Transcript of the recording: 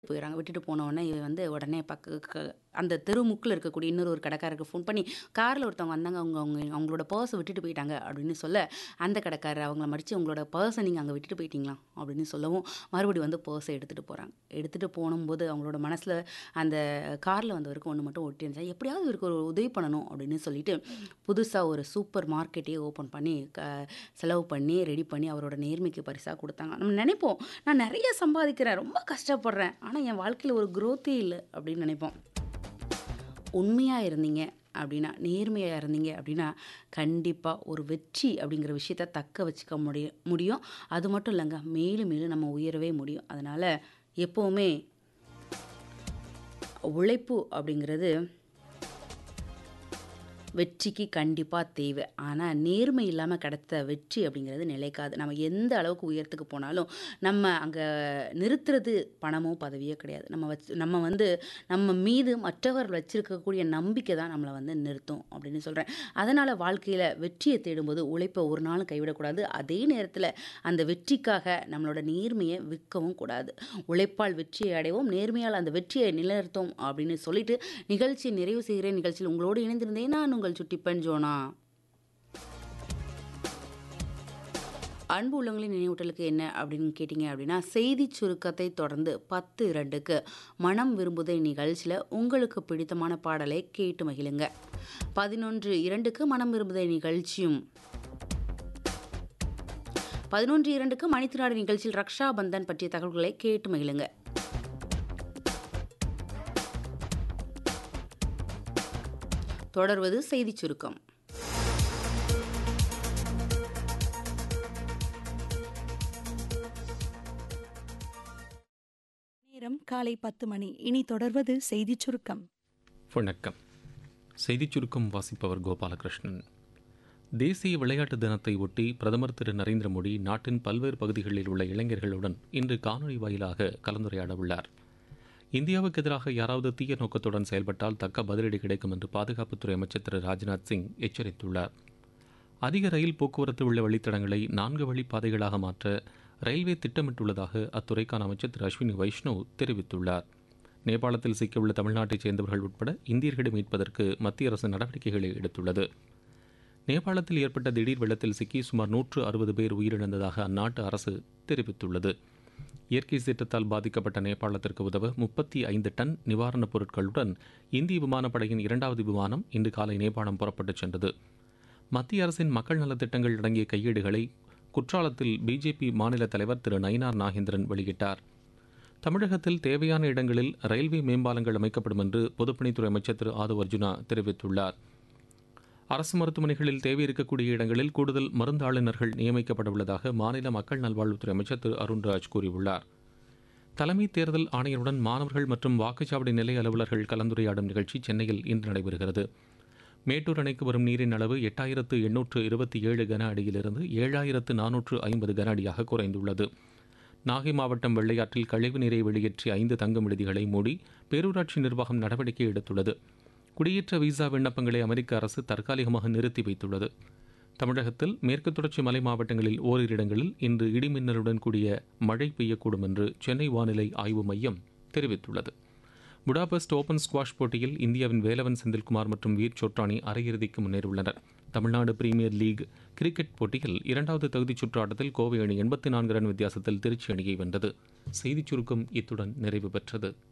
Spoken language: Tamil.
போயிடுறாங்க விட்டுட்டு போனவுடனே இவ வந்து உடனே பக்க க அந்த தெருமுக்குல இருக்கக்கூடிய இன்னொரு ஒரு கடைக்காரருக்கு ஃபோன் பண்ணி காரில் ஒருத்தவங்க வந்தாங்க அவங்க அவங்க அவங்களோட பர்ஸை விட்டுட்டு போயிட்டாங்க அப்படின்னு சொல்ல அந்த கடைக்காரர் அவங்கள மடித்து உங்களோட பர்ஸை நீங்கள் அங்கே விட்டுட்டு போயிட்டீங்களா அப்படின்னு சொல்லவும் மறுபடியும் வந்து பர்ஸை எடுத்துகிட்டு போகிறாங்க எடுத்துகிட்டு போகும்போது அவங்களோட மனசில் அந்த காரில் வந்தவருக்கு ஒன்று மட்டும் ஒட்டி இருந்துச்சா எப்படியாவது இவருக்கு ஒரு உதவி பண்ணணும் அப்படின்னு சொல்லிட்டு புதுசாக ஒரு சூப்பர் மார்க்கெட்டே ஓப்பன் பண்ணி க செலவு பண்ணி ரெடி பண்ணி அவரோட நேர்மைக்கு பரிசாக கொடுத்தாங்க நம்ம நினைப்போம் நான் நிறைய சம்பாதிக்கிறேன் ரொம்ப கஷ்டப்படுறேன் ஆனால் என் வாழ்க்கையில் ஒரு growth-ஏ இல்லை அப்படின்னு நினைப்போம் உண்மையாக இருந்தீங்க அப்படின்னா நேர்மையாக இருந்தீங்க அப்படின்னா கண்டிப்பாக ஒரு வெற்றி அப்படிங்கிற விஷயத்த தக்க வச்சுக்க முடியும் முடியும் அது மட்டும் இல்லைங்க மேலும் மேலும் நம்ம உயரவே முடியும் அதனால் எப்போவுமே உழைப்பு அப்படிங்கிறது வெற்றிக்கு கண்டிப்பாக தேவை ஆனால் நேர்மை இல்லாமல் கிடைத்த வெற்றி அப்படிங்கிறது நிலைக்காது நம்ம எந்த அளவுக்கு உயரத்துக்கு போனாலும் நம்ம அங்கே நிறுத்துறது பணமோ பதவியோ கிடையாது நம்ம வச்சு நம்ம வந்து நம்ம மீது மற்றவர் வச்சிருக்கக்கூடிய நம்பிக்கை தான் நம்மளை வந்து நிறுத்தும் அப்படின்னு சொல்கிறேன் அதனால் வாழ்க்கையில் வெற்றியை தேடும்போது உழைப்பை ஒரு நாளும் கைவிடக்கூடாது அதே நேரத்தில் அந்த வெற்றிக்காக நம்மளோட நேர்மையை விற்கவும் கூடாது உழைப்பால் வெற்றியை அடைவோம் நேர்மையால் அந்த வெற்றியை நிலைநிறுத்தோம் அப்படின்னு சொல்லிட்டு நிகழ்ச்சியை நிறைவு செய்கிறேன் நிகழ்ச்சியில் உங்களோடு இணைந்திருந்தேன் நான் உங்கள் சுட்டிப்பன் ஜோனா அன்பு உள்ளவங்களின் நினைவூட்டலுக்கு என்ன அப்படின்னு கேட்டிங்க அப்படின்னா செய்தி சுருக்கத்தை தொடர்ந்து பத்து இரண்டுக்கு மனம் விரும்புதை நிகழ்ச்சியில் உங்களுக்கு பிடித்தமான பாடலை கேட்டு மகிழுங்க பதினொன்று இரண்டுக்கு மனம் விரும்புதை நிகழ்ச்சியும் பதினொன்று இரண்டுக்கு மணித்திராடு நிகழ்ச்சியில் ரக்ஷா பந்தன் பற்றிய தகவல்களை கேட்டு மகிழுங்க தொடர்வது செய்திச் சுருக்கம் நேரம் காலை பத்து மணி இனி தொடர்வது செய்திச் சுருக்கம் வணக்கம் செய்திச் சுருக்கம் வாசிப்பவர் கோபாலகிருஷ்ணன் தேசிய விளையாட்டு தினத்தை ஒட்டி பிரதமர் திரு நரேந்திர மோடி நாட்டின் பல்வேறு பகுதிகளில் உள்ள இளைஞர்களுடன் இன்று காணொலி வாயிலாக கலந்துரையாட உள்ளார் இந்தியாவுக்கு எதிராக யாராவது தீய நோக்கத்துடன் செயல்பட்டால் தக்க பதிலடி கிடைக்கும் என்று பாதுகாப்புத்துறை அமைச்சர் திரு ராஜ்நாத் சிங் எச்சரித்துள்ளார் அதிக ரயில் போக்குவரத்து உள்ள வழித்தடங்களை நான்கு வழி பாதைகளாக மாற்ற ரயில்வே திட்டமிட்டுள்ளதாக அத்துறைக்கான அமைச்சர் திரு அஸ்வினி வைஷ்ணவ் தெரிவித்துள்ளார் நேபாளத்தில் சிக்கியுள்ள தமிழ்நாட்டைச் சேர்ந்தவர்கள் உட்பட இந்தியர்களை மீட்பதற்கு மத்திய அரசு நடவடிக்கைகளை எடுத்துள்ளது நேபாளத்தில் ஏற்பட்ட திடீர் வெள்ளத்தில் சிக்கி சுமார் நூற்று அறுபது பேர் உயிரிழந்ததாக அந்நாட்டு அரசு தெரிவித்துள்ளது இயற்கை சீற்றத்தால் பாதிக்கப்பட்ட நேபாளத்திற்கு உதவ முப்பத்தி ஐந்து டன் நிவாரணப் பொருட்களுடன் இந்திய விமானப்படையின் இரண்டாவது விமானம் இன்று காலை நேபாளம் புறப்பட்டுச் சென்றது மத்திய அரசின் மக்கள் நலத்திட்டங்கள் அடங்கிய கையேடுகளை குற்றாலத்தில் பிஜேபி மாநில தலைவர் திரு நயினார் நாகேந்திரன் வெளியிட்டார் தமிழகத்தில் தேவையான இடங்களில் ரயில்வே மேம்பாலங்கள் அமைக்கப்படும் என்று பொதுப்பணித்துறை அமைச்சர் திரு ஆதவ் அர்ஜுனா தெரிவித்துள்ளார் அரசு மருத்துவமனைகளில் தேவை இருக்கக்கூடிய இடங்களில் கூடுதல் மருந்தாளுநர்கள் நியமிக்கப்பட உள்ளதாக மாநில மக்கள் நல்வாழ்வுத்துறை அமைச்சர் திரு அருண்ராஜ் கூறியுள்ளார் தலைமை தேர்தல் ஆணையருடன் மாணவர்கள் மற்றும் வாக்குச்சாவடி நிலைய அலுவலர்கள் கலந்துரையாடும் நிகழ்ச்சி சென்னையில் இன்று நடைபெறுகிறது மேட்டூர் அணைக்கு வரும் நீரின் அளவு எட்டாயிரத்து எண்ணூற்று இருபத்தி ஏழு கன அடியிலிருந்து ஏழாயிரத்து நானூற்று ஐம்பது கன அடியாக குறைந்துள்ளது நாகை மாவட்டம் வெள்ளையாற்றில் கழிவு நீரை வெளியேற்றி ஐந்து தங்கும் விடுதிகளை மூடி பேரூராட்சி நிர்வாகம் நடவடிக்கை எடுத்துள்ளது குடியேற்ற விசா விண்ணப்பங்களை அமெரிக்க அரசு தற்காலிகமாக நிறுத்தி வைத்துள்ளது தமிழகத்தில் மேற்கு தொடர்ச்சி மலை மாவட்டங்களில் ஓரிரு இடங்களில் இன்று இடிமின்னலுடன் கூடிய மழை பெய்யக்கூடும் என்று சென்னை வானிலை ஆய்வு மையம் தெரிவித்துள்ளது புடாபெஸ்ட் ஓபன் ஸ்குவாஷ் போட்டியில் இந்தியாவின் வேலவன் செந்தில்குமார் மற்றும் வீர் சோட்ரானி அரையிறுதிக்கு முன்னேறியுள்ளனர் தமிழ்நாடு பிரீமியர் லீக் கிரிக்கெட் போட்டியில் இரண்டாவது தகுதிச் சுற்று ஆட்டத்தில் கோவை அணி எண்பத்தி நான்கு ரன் வித்தியாசத்தில் திருச்சி அணியை வென்றது செய்திச் சுருக்கம் இத்துடன் நிறைவு பெற்றது